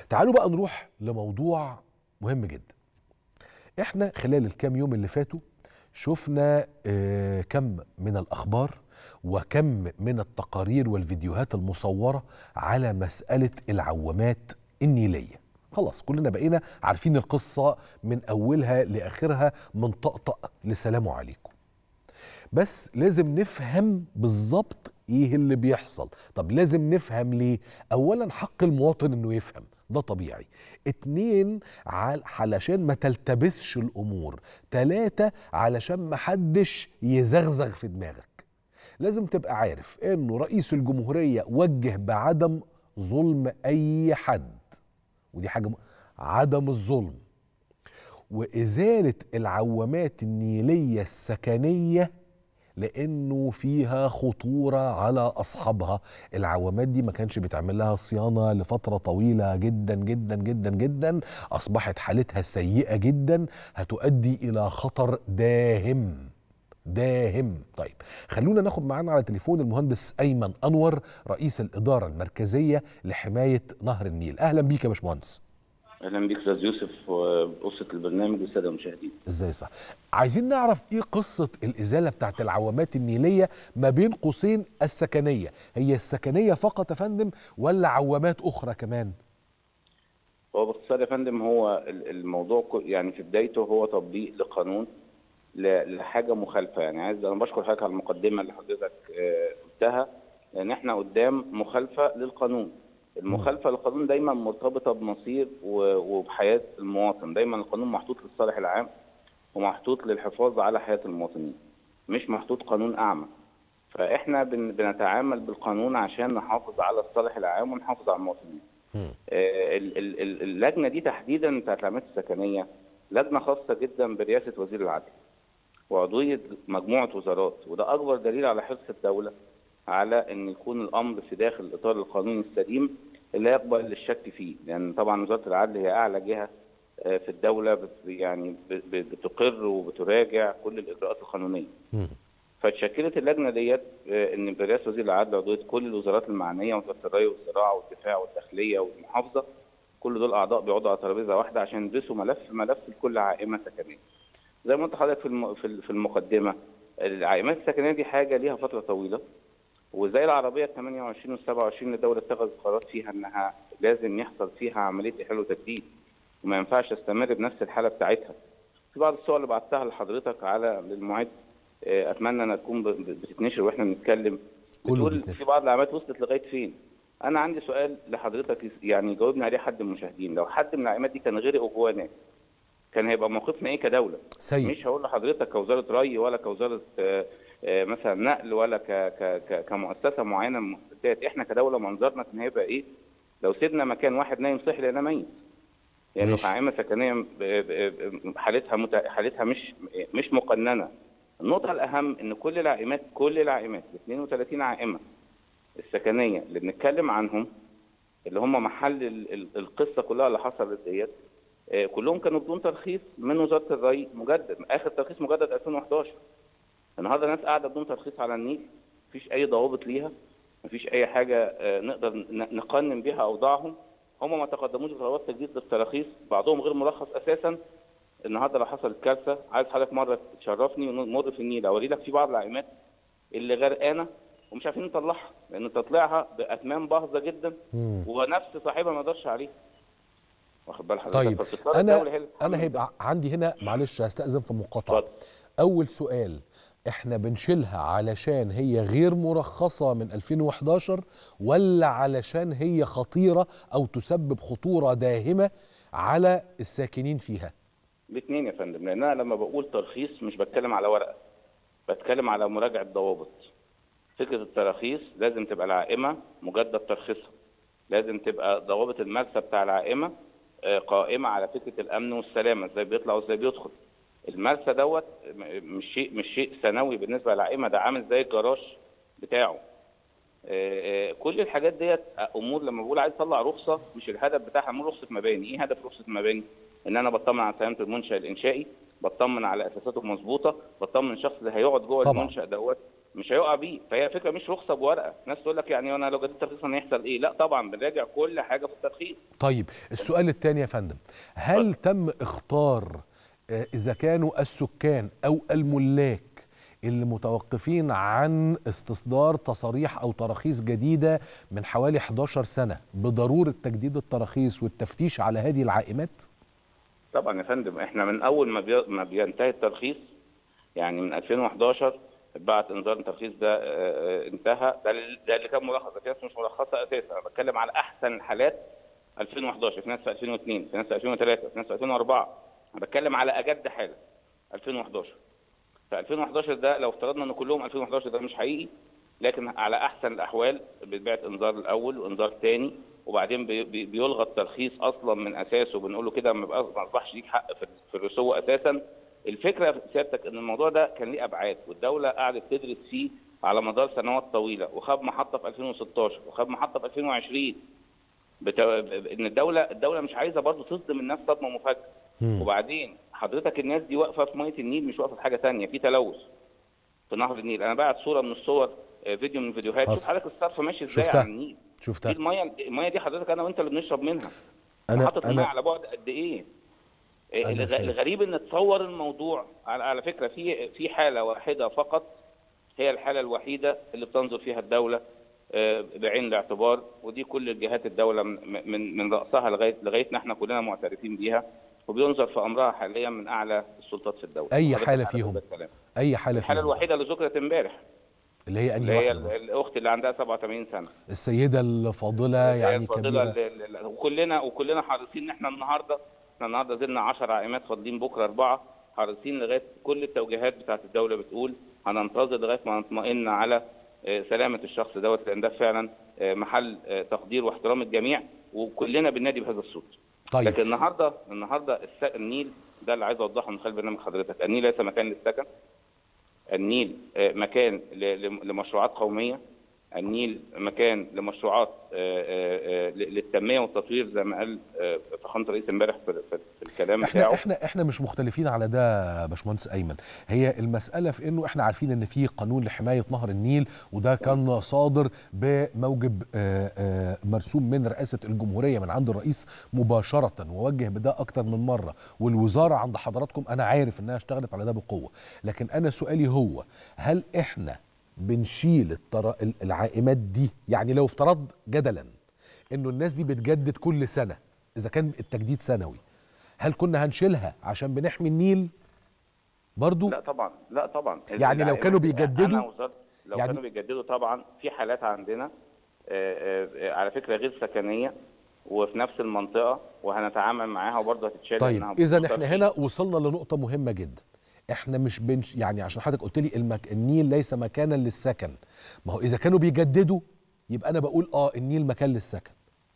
تعالوا بقى نروح لموضوع مهم جدا احنا خلال الكام يوم اللي فاتوا شفنا آه، كم من الاخبار وكم من التقارير والفيديوهات المصوره على مساله العوامات النيليه خلاص كلنا بقينا عارفين القصه من اولها لاخرها من طقطق لسلام عليكم بس لازم نفهم بالظبط ايه اللي بيحصل طب لازم نفهم ليه اولا حق المواطن انه يفهم ده طبيعي اتنين عل- علشان ما تلتبسش الامور تلاتة علشان ما حدش يزغزغ في دماغك لازم تبقى عارف انه رئيس الجمهورية وجه بعدم ظلم اي حد ودي حاجة م... عدم الظلم وإزالة العوامات النيلية السكنية لأنه فيها خطورة على أصحابها العوامات دي ما كانش بيتعمل لها صيانة لفترة طويلة جدا جدا جدا جدا أصبحت حالتها سيئة جدا هتؤدي إلى خطر داهم داهم طيب خلونا ناخد معانا على تليفون المهندس أيمن أنور رئيس الإدارة المركزية لحماية نهر النيل أهلا بيك يا باشمهندس اهلا بيك استاذ يوسف وقصه البرنامج والساده المشاهدين ازاي صح عايزين نعرف ايه قصة الازالة بتاعت العوامات النيلية ما بين قوسين السكنية هي السكنية فقط يا فندم ولا عوامات اخرى كمان هو باختصار يا فندم هو ال- الموضوع كو- يعني في بدايته هو تطبيق لقانون ل- لحاجه مخالفه يعني عايز انا بشكر حضرتك على المقدمه اللي حضرتك آه، قلتها لان احنا قدام مخالفه للقانون المخالفه للقانون دايما مرتبطه بمصير و- وبحياه المواطن دايما القانون محطوط للصالح العام ومحطوط للحفاظ على حياه المواطنين مش محطوط قانون اعمى فاحنا بن- بنتعامل بالقانون عشان نحافظ على الصالح العام ونحافظ على المواطنين مم. آه، ال- ال- ال- اللجنه دي تحديدا بتاعت العمليات السكنيه لجنه خاصه جدا برئاسه وزير العدل وعضويه مجموعه وزارات وده اكبر دليل على حرص الدوله على ان يكون الامر في داخل الاطار القانوني السليم اللي يقبل الشك فيه لان طبعا وزاره العدل هي اعلى جهه آه، في الدوله بت- يعني ب- ب- بتقر وبتراجع كل الاجراءات القانونيه مم. فتشكلت اللجنه ديت آه، ان برئاسه وزير العدل وعضويه كل الوزارات المعنيه وزاره الري والزراعه والدفاع والداخليه والمحافظه كل دول اعضاء بيقعدوا على ترابيزه واحده عشان يدرسوا ملف ملف لكل عائمه سكنيه. زي ما قلت لحضرتك في الم- في ال- في المقدمه العائمات السكنيه دي حاجه ليها فتره طويله وزي العربيه ال 28 وال 27 الدوله اتخذت قرارات فيها انها لازم يحصل فيها عمليه احلال وتجديد وما ينفعش تستمر بنفس الحاله بتاعتها. في بعض الصور اللي بعتها لحضرتك على للمعد آه، اتمنى انها تكون ب- ب- بتتنشر واحنا بنتكلم كله بتقول بيتنشر. في بعض العلامات وصلت لغايه فين انا عندي سؤال لحضرتك يس- يعني جاوبني عليه حد من المشاهدين لو حد من العلامات دي كان غرق جوه ناس كان هيبقى موقفنا ايه كدوله سيء مش هقول لحضرتك كوزاره ري ولا كوزاره آه، آه، مثلا نقل ولا ك ك ك كمؤسسه معينه من المؤسسات احنا كدوله منظرنا كان هيبقى ايه لو سيبنا مكان واحد نايم صحي لقيناه ميت لانه ماشي. قائمه سكنيه ب- ب- ب- حالتها مت... حالتها مش مش مقننه النقطه الاهم ان كل العائمات كل العائمات ال 32 عائمه السكنيه اللي بنتكلم عنهم اللي هم محل ال- ال- القصه كلها اللي حصلت ديت آه، كلهم كانوا بدون ترخيص من وزاره الري مجدد اخر ترخيص مجدد 2011 النهارده ناس قاعده بدون ترخيص على النيل مفيش اي ضوابط ليها مفيش اي حاجه آه، نقدر ن- نقنن بيها اوضاعهم هم ما تقدموش بطلبات تجديد للتراخيص بعضهم غير مرخص اساسا النهارده لو حصلت كارثه عايز حضرتك مره تشرفني ونمر في النيل اوري لك في بعض العائمات اللي غرقانه ومش عارفين نطلعها لان تطليعها باثمان باهظه جدا مم. ونفس صاحبها ما يقدرش عليه واخد بال حضرتك طيب فبتضطر الدولة هي انا اللي انا تتحمل هيبقى عندي هنا معلش هستأذن في مقاطعة اتفضل. اول سؤال احنا بنشيلها علشان هي غير مرخصة من 2011 ولا علشان هي خطيرة او تسبب خطورة داهمة على الساكنين فيها الاثنين يا فندم لان انا لما بقول ترخيص مش بتكلم على ورقه بتكلم على مراجعه ضوابط فكره التراخيص لازم تبقى العائمه مجدد ترخيصها لازم تبقى ضوابط المرسى بتاع العائمه آه، قائمه على فكره الامن والسلامه ازاي بيطلع وازاي بيدخل المرسى دوت م- مش شيء مش شيء ثانوي بالنسبه للعائمه ده عامل زي الجراج بتاعه آه، آه، كل الحاجات ديت امور لما بقول عايز اطلع رخصه مش الهدف بتاعها امور رخصه مباني ايه هدف رخصه مباني ان انا بطمن على سلامه المنشا الانشائي بطمن على اساساته مظبوطه بطمن الشخص اللي هيقعد جوه طبعاً. المنشا دوت مش هيقع بيه فهي فكره مش رخصه بورقه ناس تقول لك يعني انا لو جددت ترخيص هيحصل ايه لا طبعا بنراجع كل حاجه في الترخيص طيب السؤال الثاني يا فندم هل تم اختار آه، اذا كانوا السكان او الملاك اللي متوقفين عن استصدار تصاريح او تراخيص جديده من حوالي 11 سنه بضروره تجديد التراخيص والتفتيش على هذه العائمات؟ طبعا يا فندم احنا من اول ما بي... ما بينتهي الترخيص يعني من 2011 اتبعت انذار الترخيص ده آه، آه، انتهى ده ال- ده اللي كان ملخص ده في ناس مش ملخصه اساسا انا بتكلم على احسن الحالات 2011 في ناس في 2002 في ناس في 2003 في ناس في 2004 انا بتكلم على اجد حاله 2011 في 2011 ده لو افترضنا ان كلهم 2011 ده مش حقيقي لكن على احسن الاحوال بيتبعت انذار الاول وانذار ثاني وبعدين بي- بي- بيلغى الترخيص اصلا من اساسه بنقول له كده ما يبقاش- ما اصبحش ليك حق في في الرسوم اساسا الفكره في سيادتك ان الموضوع ده كان ليه ابعاد والدوله قعدت تدرس فيه على مدار سنوات طويله وخد محطه في 2016 وخد محطه في 2020 بت... ان الدوله الدوله مش عايزه برضه تصدم الناس صدمه مفاجاه مم. وبعدين حضرتك الناس دي واقفه في ميه النيل مش واقفه في حاجه ثانيه في تلوث في نهر النيل انا بعت صوره من الصور آه، فيديو من الفيديوهات شوف حصل. حضرتك الصرف ماشي ازاي شفتها. على النيل دي شفتها الميه الميه دي حضرتك انا وانت اللي بنشرب منها انا حاطط الميه انا على بعد قد ايه إيه أنا الغ- شايف. الغريب ان تصور الموضوع على, على فكره في في حاله واحده فقط هي الحاله الوحيده اللي بتنظر فيها الدوله آه، بعين الاعتبار ودي كل الجهات الدوله من من من راسها لغايه لغايتنا احنا كلنا معترفين بيها وبينظر في امرها حاليا من اعلى السلطات في الدوله أي حضرتك حالة عارف فيهم؟ ده الكلام. اي حاله الحاله فيهم الوحيده اللي ذكرت امبارح اللي هي اللي انهي هي واحده بقى؟ الاخت اللي عندها 87 سنه السيده الفاضله هي يعني الفاضلة كبيره ال- ال- وكلنا وكلنا حريصين ان احنا النهارده احنا النهارده زلنا 10 عائمات فاضلين بكره اربعه حريصين لغايه كل التوجيهات بتاعت الدوله بتقول هننتظر لغايه ما نطمئن على آه، سلامه الشخص دوت لان ده فعلا آه، محل آه، تقدير واحترام الجميع وكلنا بننادي بهذا الصوت. طيب لكن النهارده النهارده الس- النيل ده اللي عايز اوضحه من خلال برنامج حضرتك، النيل ليس مكان للسكن. النيل آه، مكان ل- لم- لمشروعات قوميه. النيل مكان لمشروعات آه، آه، آه، ل- للتنميه والتطوير زي ما قال آه، فخامه الرئيس امبارح في في- في الكلام احنا بتاعه. احنا احنا مش مختلفين على ده يا باشمهندس ايمن هي المساله في انه احنا عارفين ان في قانون لحمايه نهر النيل وده كان صادر بموجب آه، آه، مرسوم من رئاسه الجمهوريه من عند الرئيس مباشره ووجه بده اكتر من مره والوزاره عند حضراتكم انا عارف انها اشتغلت على ده بقوه لكن انا سؤالي هو هل احنا بنشيل الترا... العائمات دي يعني لو افترض جدلا انه الناس دي بتجدد كل سنه اذا كان التجديد سنوي هل كنا هنشيلها عشان بنحمي النيل برضو لا طبعا لا طبعا يعني لو كانوا بيجددوا- أنا وزارة لو يعني- كانوا بيجددوا طبعا في حالات عندنا آه، آه، على فكره غير سكنيه وفي نفس المنطقه وهنتعامل معاها وبرضه هتتشال طيب لأنها اذا بتختار احنا فيه. هنا وصلنا لنقطه مهمه جدا احنا مش بنش يعني عشان حضرتك قلت لي المك... النيل ليس مكانا للسكن ما هو اذا كانوا بيجددوا يبقى انا بقول اه النيل مكان للسكن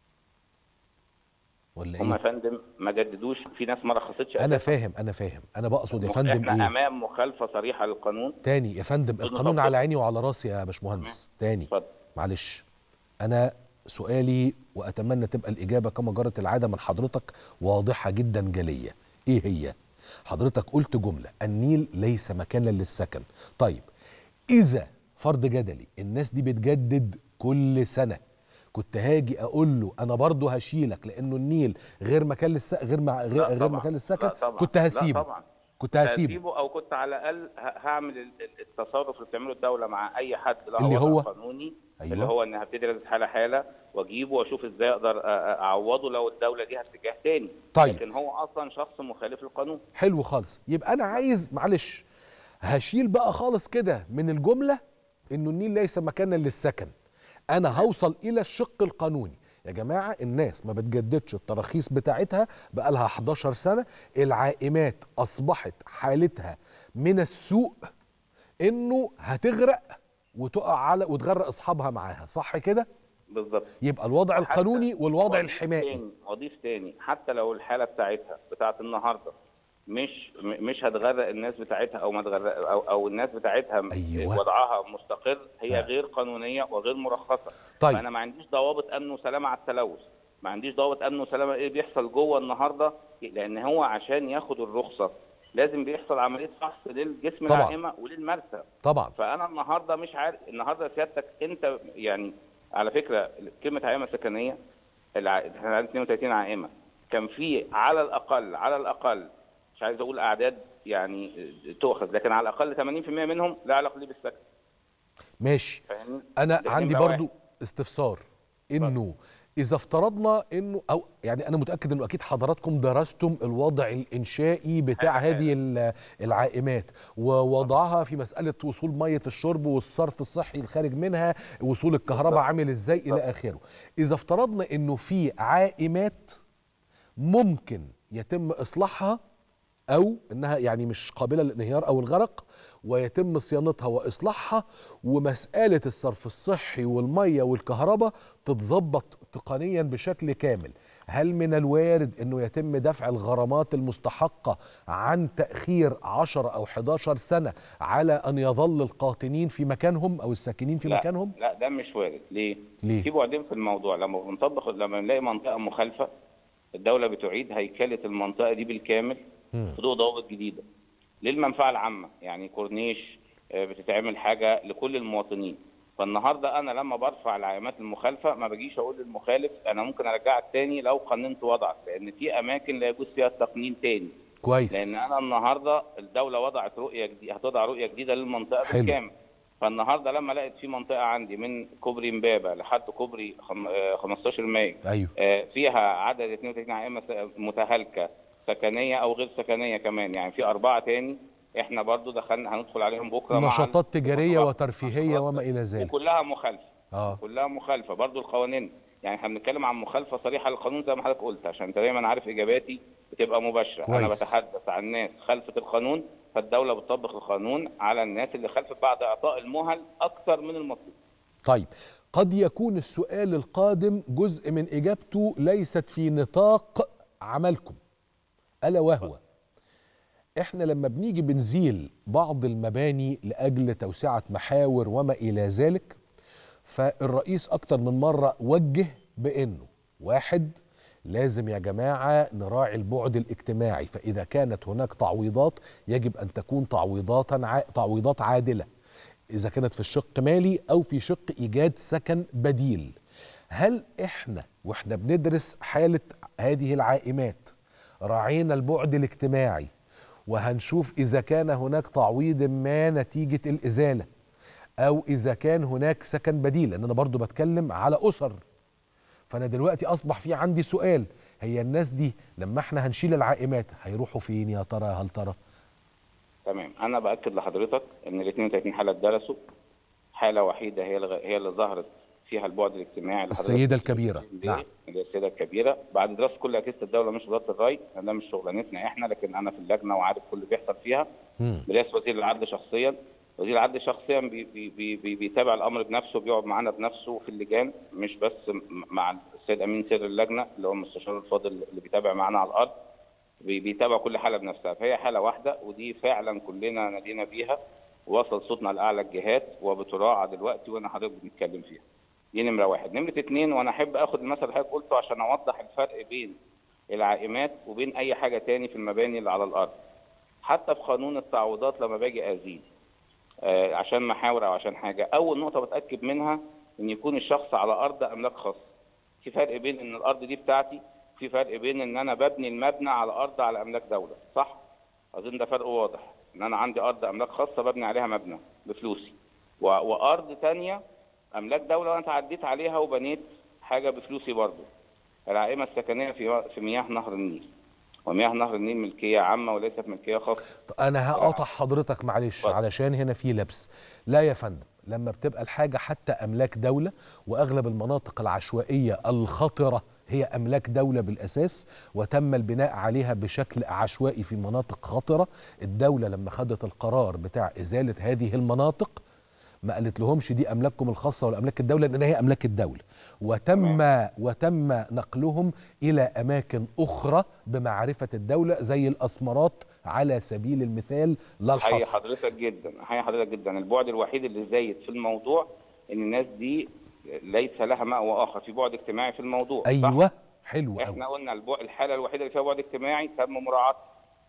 ولا هم يا ايه فندم ما جددوش في ناس ما رخصتش انا أساساً. فاهم انا فاهم انا بقصد يا فندم احنا ايه امام مخالفه صريحه للقانون تاني يا فندم بدون القانون تفصيل. على عيني وعلى راسي يا باشمهندس تاني اتفضل معلش انا سؤالي واتمنى تبقى الاجابه كما جرت العاده من حضرتك واضحه جدا جليه ايه هي حضرتك قلت جمله النيل ليس مكانا للسكن طيب اذا فرض جدلي الناس دي بتجدد كل سنه كنت هاجي اقول له انا برضه هشيلك لانه النيل غير مكان للس... غير مع... غير, لا غير طبعاً. مكان للسكن لا طبعاً. كنت هسيبه لا طبعا كنت هسيبه هسيبه او كنت على الاقل ه- هعمل ال- ال- التصرف اللي بتعمله الدوله مع اي حد له اللي وضع هو؟ قانوني أيوة. اللي هو ان هبتدي ادرس حاله حاله واجيبه واشوف ازاي اقدر أ- أ- اعوضه لو الدوله ليها اتجاه تاني طيب. لكن هو اصلا شخص مخالف للقانون حلو خالص يبقى انا عايز معلش هشيل بقى خالص كده من الجمله انه النيل ليس مكانا للسكن انا هوصل الى الشق القانوني يا جماعه الناس ما بتجددش التراخيص بتاعتها بقى لها 11 سنه العائمات اصبحت حالتها من السوء انه هتغرق وتقع على وتغرق اصحابها معاها صح كده بالظبط يبقى الوضع حتى القانوني والوضع وأضيف الحمائي تاني واضيف تاني حتى لو الحاله بتاعتها بتاعت النهارده مش م- مش هتغرق الناس بتاعتها او ما تغرق او, أو الناس بتاعتها م- أيوة. وضعها مستقر هي آه. غير قانونيه وغير مرخصه طيب. فانا ما عنديش ضوابط امن وسلامه على التلوث ما عنديش ضوابط امن وسلامه ايه بيحصل جوه النهارده لان هو عشان ياخد الرخصه لازم بيحصل عمليه فحص للجسم طبعاً. العائمه وللمرسى طبعا فانا النهارده مش عارف النهارده سيادتك انت يعني على فكره كلمه عائمه سكنيه الع- احنا عندنا 32 عائمه كان في على الاقل على الاقل مش عايز اقول اعداد يعني تؤخذ لكن على الاقل 80% منهم لا علاقه ليه بالسكن ماشي فاهمني؟ انا ده عندي نمرة برضو استفسار انه اذا افترضنا انه او يعني انا متاكد انه اكيد حضراتكم درستم الوضع الانشائي بتاع حاجة هذه ال- العائمات ووضعها في مساله وصول ميه الشرب والصرف الصحي الخارج منها وصول الكهرباء بالظبط. عامل ازاي الى اخره اذا افترضنا انه في عائمات ممكن يتم اصلاحها او انها يعني مش قابله للانهيار او الغرق ويتم صيانتها واصلاحها ومساله الصرف الصحي والميه والكهرباء تتظبط تقنيا بشكل كامل هل من الوارد انه يتم دفع الغرامات المستحقه عن تاخير 10 او 11 سنه على ان يظل القاطنين في مكانهم او الساكنين في لا مكانهم لا ده مش وارد ليه؟ ليه؟ في بعدين في الموضوع لما بنطبق لما نلاقي منطقه مخالفه الدوله بتعيد هيكله المنطقه دي بالكامل مم. في ضوء ضوابط جديده للمنفعه العامه يعني كورنيش آه، بتتعمل حاجه لكل المواطنين فالنهارده انا لما برفع العلامات المخالفه ما بجيش اقول للمخالف انا ممكن ارجعك تاني لو قننت وضعك لان في اماكن لا يجوز فيها التقنين تاني كويس لان انا النهارده الدوله وضعت رؤيه جديده هتضع رؤيه جديده للمنطقه حلو. بالكامل فالنهارده لما لقيت في منطقه عندي من كوبري امبابه لحد كوبري خم- آه، 15 مايو ايوه آه، فيها عدد 32 عائمه س- متهالكه سكنيه او غير سكنيه كمان يعني في اربعه تاني احنا برضو دخلنا هندخل عليهم بكره مع نشاطات تجاريه نشاطات- وترفيهيه نشاطات- وما الى ذلك وكلها مخالفه اه كلها مخالفه برضو القوانين يعني احنا بنتكلم عن مخالفه صريحه للقانون زي ما حضرتك قلت عشان انت دايما عارف اجاباتي بتبقى مباشره انا كويس. بتحدث عن ناس خالفت القانون فالدوله بتطبق القانون على الناس اللي خالفت بعد اعطاء المهل اكثر من المطلوب طيب قد يكون السؤال القادم جزء من اجابته ليست في نطاق عملكم الا وهو احنا لما بنيجي بنزيل بعض المباني لاجل توسعه محاور وما الى ذلك فالرئيس اكتر من مره وجه بانه واحد لازم يا جماعه نراعي البعد الاجتماعي فاذا كانت هناك تعويضات يجب ان تكون تعويضات ع... تعويضات عادله اذا كانت في الشق مالي او في شق ايجاد سكن بديل هل احنا واحنا بندرس حاله هذه العائمات راعينا البعد الاجتماعي وهنشوف اذا كان هناك تعويض ما نتيجه الازاله او اذا كان هناك سكن بديل لان انا برضو بتكلم على اسر فانا دلوقتي اصبح في عندي سؤال هي الناس دي لما احنا هنشيل العائمات هيروحوا فين يا ترى هل ترى تمام انا باكد لحضرتك ان ال 32 حاله اتدرسوا حاله وحيده هي الغ... هي اللي ظهرت فيها البعد الاجتماعي اللي حضرتك السيده الكبيره بتتكلم نعم ليه؟ اللي هي السيده الكبيره بعد دراسه كل اجهزه الدوله مش وزاره الري لأن ده مش شغلانتنا احنا لكن انا في اللجنه وعارف كل اللي بيحصل فيها مم. برئاسه وزير العدل شخصيا وزير العدل شخصيا بي بي بي بي بيتابع الامر بنفسه بيقعد معانا بنفسه في اللجان مش بس م- مع السيد امين سر اللجنه اللي هو المستشار الفاضل اللي بيتابع معانا على الارض بي- بيتابع كل حاله بنفسها فهي حاله واحده ودي فعلا كلنا نادينا بيها وصل صوتنا لاعلى الجهات وبتراعى دلوقتي وانا حضرتك بنتكلم فيها دي نمره واحد نمره اتنين وانا احب اخد المثل اللي حضرتك قلته عشان اوضح الفرق بين العائمات وبين اي حاجه تاني في المباني اللي على الارض حتى في قانون التعويضات لما باجي ازيل آه، عشان محاور او عشان حاجه اول نقطه بتاكد منها ان يكون الشخص على ارض املاك خاصه في فرق بين ان الارض دي بتاعتي في فرق بين ان انا ببني المبنى على ارض على املاك دوله صح اظن ده فرق واضح ان انا عندي ارض املاك خاصه ببني عليها مبنى بفلوسي و- وارض تانية املاك دوله وانا تعديت عليها وبنيت حاجه بفلوسي برضه العائمه السكنيه في في مياه نهر النيل ومياه نهر النيل ملكيه عامه وليست ملكيه خاصه طب انا هقاطع حضرتك معلش اتفضل. علشان هنا في لبس لا يا فندم لما بتبقى الحاجة حتى أملاك دولة وأغلب المناطق العشوائية الخطرة هي أملاك دولة بالأساس وتم البناء عليها بشكل عشوائي في مناطق خطرة الدولة لما خدت القرار بتاع إزالة هذه المناطق ما قالت لهمش دي املاككم الخاصه ولا املاك الدوله لان هي املاك الدوله وتم وتم نقلهم الى اماكن اخرى بمعرفه الدوله زي الاسمرات على سبيل المثال لا حي الحصر حضرتك جدا حي حضرتك جدا البعد الوحيد اللي زايد في الموضوع ان الناس دي ليس لها مأوى اخر في بعد اجتماعي في الموضوع صح؟ ايوه حلو قوي احنا قلنا البع... الحاله الوحيده اللي فيها بعد اجتماعي تم مراعاتها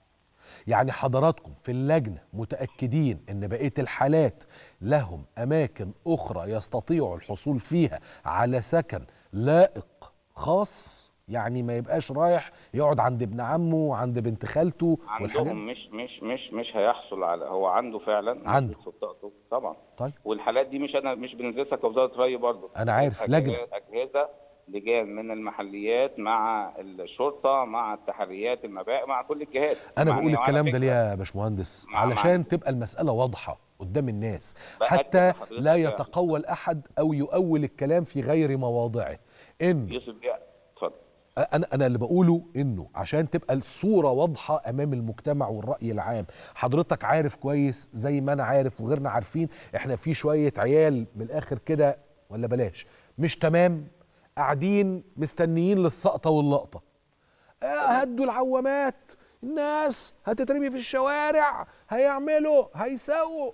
يعني حضراتكم في اللجنة متأكدين ان بقية الحالات لهم اماكن اخرى يستطيعوا الحصول فيها على سكن لائق خاص يعني ما يبقاش رايح يقعد عند ابن عمه وعند بنت خالته والحاجات عندهم مش مش مش مش هيحصل على هو عنده فعلا عنده. سلطاته طبعا طيب والحالات دي مش انا مش بندرسها كوزاره ري برضه أنا عارف، أجهزة- لجنة. اجهزه لجان من المحليات مع الشرطه مع التحريات المباحث مع كل الجهات انا مع- بقول وعلى الكلام ده فكرة ليه يا باشمهندس مع- علشان مع- تبقى المسألة واضحة قدام الناس بأكد حتى لحضرتك لا يا- يتقول احد او يؤول الكلام في غير مواضعه ان يوسف بيه اتفضل انا انا اللي بقوله انه عشان تبقى الصوره واضحه امام المجتمع والراي العام حضرتك عارف كويس زي ما انا عارف وغيرنا عارفين احنا في شويه عيال من الاخر كده ولا بلاش مش تمام قاعدين مستنيين للسقطه واللقطه آه، هدوا العوامات الناس هتترمي في الشوارع هيعملوا هيسووا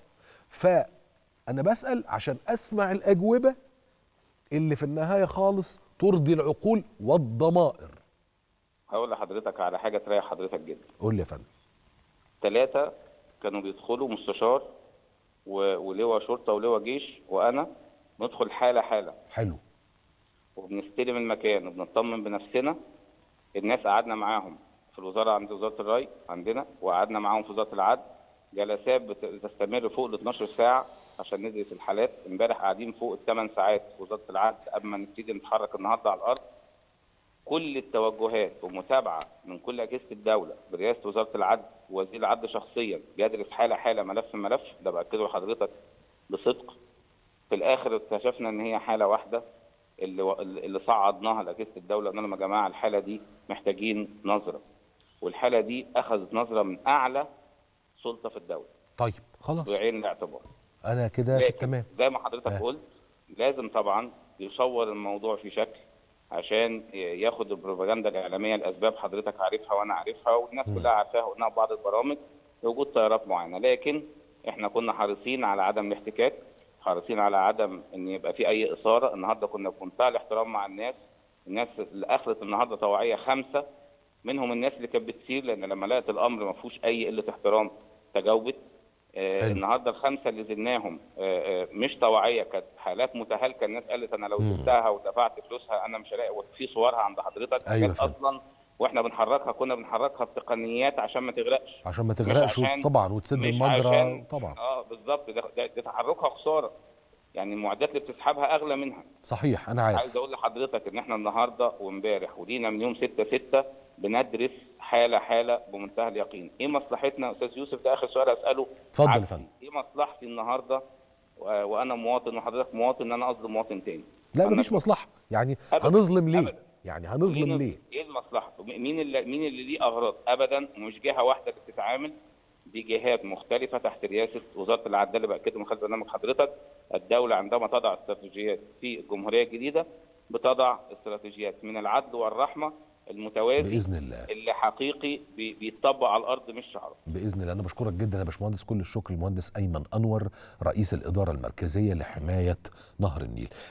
فانا بسال عشان اسمع الاجوبه اللي في النهايه خالص ترضي العقول والضمائر هقول لحضرتك على حاجه تريح حضرتك جدا قول لي يا فندم ثلاثه كانوا بيدخلوا مستشار و- ولواء شرطه ولواء جيش وانا ندخل حاله حاله حلو وبنستلم المكان وبنطمن بنفسنا الناس قعدنا معاهم في الوزاره عند وزاره الري عندنا وقعدنا معاهم في وزاره العدل جلسات بت- بتستمر فوق ال 12 ساعه عشان ندرس الحالات امبارح قاعدين فوق الثمان ساعات في وزاره العدل قبل ما نبتدي نتحرك النهارده على الارض كل التوجهات ومتابعه من كل اجهزه الدوله برئاسه وزاره العدل ووزير العدل شخصيا بيدرس حاله حاله ملف ملف ده باكده لحضرتك بصدق في الاخر اكتشفنا ان هي حاله واحده اللي اللي صعدناها لاجهزه الدوله قلنا لهم يا جماعه الحاله دي محتاجين نظره والحاله دي اخذت نظره من اعلى سلطه في الدوله طيب خلاص بعين الاعتبار انا كده في لكن التمام زي ما حضرتك آه. قلت لازم طبعا يصور الموضوع في شكل عشان ياخد البروباجندا الاعلاميه لاسباب حضرتك عارفها وانا عارفها والناس مم. كلها عارفاها وقلناها في بعض البرامج لوجود تيارات معينه لكن احنا كنا حريصين على عدم الاحتكاك حريصين على عدم ان يبقى في اي اثاره النهارده كنا بمنتهى الاحترام مع الناس الناس اللي اخذت النهارده توعيه خمسه منهم الناس اللي كانت بتسير لان لما لقت الامر ما فيهوش اي قله احترام تجاوبت آه حلو. النهارده الخمسه اللي زلناهم آه آه مش توعيه كانت حالات متهالكه الناس قالت انا لو مم. سبتها ودفعت فلوسها انا مش هلاقي وفي صورها عند حضرتك أيوة حاجات فهمت. اصلا واحنا بنحركها كنا بنحركها بتقنيات عشان ما تغرقش عشان ما تغرقش عشان- طبعا وتسد مش المجرى عشان- طبعا اه بالظبط ده, ده, ده تحركها خساره يعني المعدات اللي بتسحبها اغلى منها صحيح انا عايز عارف اقول لحضرتك ان احنا النهارده وامبارح ولينا من يوم 6 6 بندرس حاله حاله بمنتهى اليقين ايه مصلحتنا يا استاذ يوسف ده اخر سؤال اساله اتفضل يا عكسي. فندم ايه مصلحتي النهارده و- وانا مواطن وحضرتك مواطن ان انا اظلم مواطن تاني لا أنا مفيش مصلحه يعني أبداً، هنظلم ليه أبداً. يعني هنظلم مين ليه ايه المصلحه مين اللي مين اللي ليه اغراض ابدا مش جهه واحده اللي بتتعامل دي جهات مختلفه تحت رئاسه وزاره العدل اللي باكده من خلال برنامج حضرتك الدوله عندما تضع استراتيجيات في الجمهوريه الجديده بتضع استراتيجيات من العدل والرحمه المتوازي باذن الله اللي حقيقي بي- بيتطبق على الارض مش شعار باذن الله انا بشكرك جدا يا باشمهندس كل الشكر المهندس ايمن انور رئيس الاداره المركزيه لحمايه نهر النيل